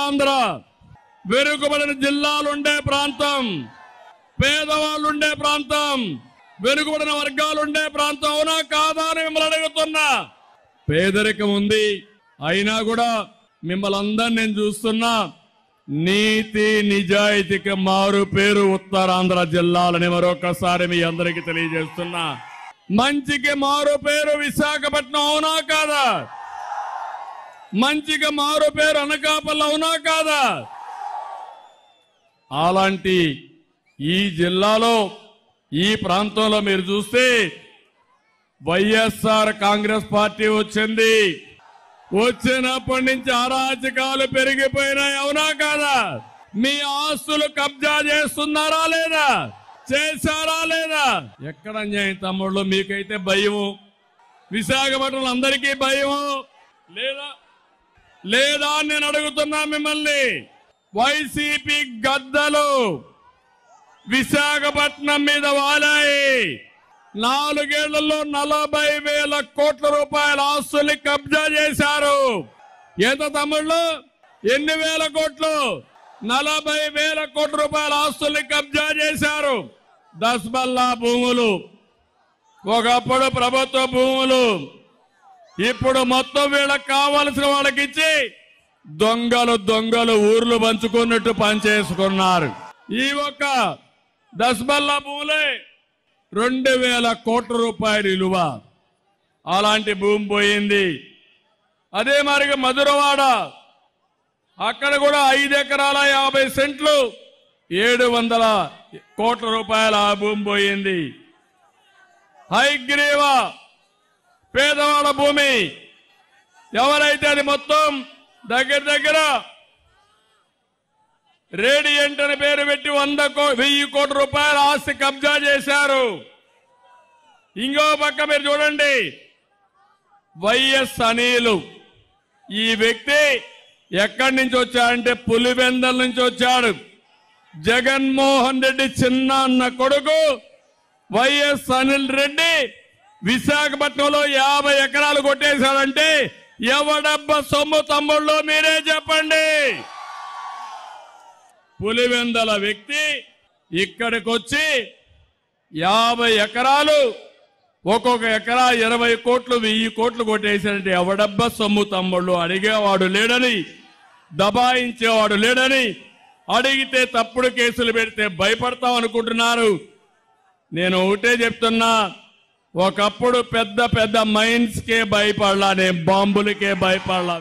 ఉత్తరాంధ్ర వెనుకబడిన జిల్లాలుండే ప్రాంతం పేదవాళ్ళు ఉండే ప్రాంతం వెనుకబడిన వర్గాలు ఉండే ప్రాంతం అవునా కాదా అని మిమ్మల్ని అడుగుతున్నా పేదరికం ఉంది అయినా కూడా మిమ్మల్ని అందరిని నేను చూస్తున్నా నీతి నిజాయితీకి మారు పేరు ఉత్తరాంధ్ర జిల్లాలని మరొకసారి మీ అందరికీ తెలియజేస్తున్నా మంచికి మారు పేరు విశాఖపట్నం అవునా కాదా మంచికి మారు పేరు అనకాపల్లి అవునా కాదా అలాంటి ఈ జిల్లాలో ఈ ప్రాంతంలో మీరు చూస్తే వైఎస్ఆర్ కాంగ్రెస్ పార్టీ వచ్చింది వచ్చినప్పటి నుంచి అరాచకాలు పెరిగిపోయినాయి అవునా కాదా మీ ఆస్తులు కబ్జా చేస్తున్నారా లేదా చేశారా లేదా ఎక్కడ అన్యాయం తమ్ముళ్ళు మీకైతే భయము విశాఖపట్నం అందరికీ భయము లేదా లేదా అని నేను అడుగుతున్నా మిమ్మల్ని వైసీపీ గద్దలు విశాఖపట్నం మీద వాలాయి నాలుగేళ్లలో నలభై వేల కోట్ల రూపాయల ఆస్తుల్ని కబ్జా చేశారు ఎంత తమ్ముళ్ళు ఎన్ని వేల కోట్లు నలభై వేల కోట్ల రూపాయల ఆస్తుల్ని కబ్జా చేశారు దస్బల్లా భూములు ఒకప్పుడు ప్రభుత్వ భూములు ఇప్పుడు మొత్తం వీళ్ళకి కావలసిన వాళ్ళకి ఇచ్చి దొంగలు దొంగలు ఊర్లు పంచుకున్నట్టు పనిచేసుకున్నారు ఈ ఒక్క దస్బల్లా భూములే రెండు వేల కోట్ల రూపాయల విలువ అలాంటి భూమి పోయింది అదే మరిగా మధురవాడ అక్కడ కూడా ఐదు ఎకరాల యాభై సెంట్లు ఏడు వందల కోట్ల రూపాయల ఆ భూమి పోయింది హైగ్రీవ పేదవాడ భూమి ఎవరైతే అది మొత్తం దగ్గర దగ్గర రేడియంట్ అని పేరు పెట్టి వంద కో వెయ్యి కోట్ల రూపాయల ఆస్తి కబ్జా చేశారు ఇంకో పక్క మీరు చూడండి వైఎస్ అనిలు ఈ వ్యక్తి ఎక్కడి నుంచి వచ్చాడంటే పులివెందల నుంచి వచ్చాడు జగన్మోహన్ రెడ్డి చిన్న అన్న కొడుకు వైఎస్ అనిల్ రెడ్డి విశాఖపట్నంలో యాభై ఎకరాలు కొట్టేశాడంటే ఎవడబ్బ సొమ్ము తమ్ముళ్ళు మీరే చెప్పండి పులివెందల వ్యక్తి ఇక్కడికి వచ్చి యాభై ఎకరాలు ఒక్కొక్క ఎకరా ఇరవై కోట్లు వెయ్యి కోట్లు కొట్టేశాడంటే ఎవడబ్బ సొమ్ము తమ్ముళ్ళు అడిగేవాడు లేడని దబాయించేవాడు లేడని అడిగితే తప్పుడు కేసులు పెడితే భయపడతాం అనుకుంటున్నారు నేను ఒకటే చెప్తున్నా ఒకప్పుడు పెద్ద పెద్ద మైన్స్ కే భయపడలా నేను బాంబులకే భయపడలా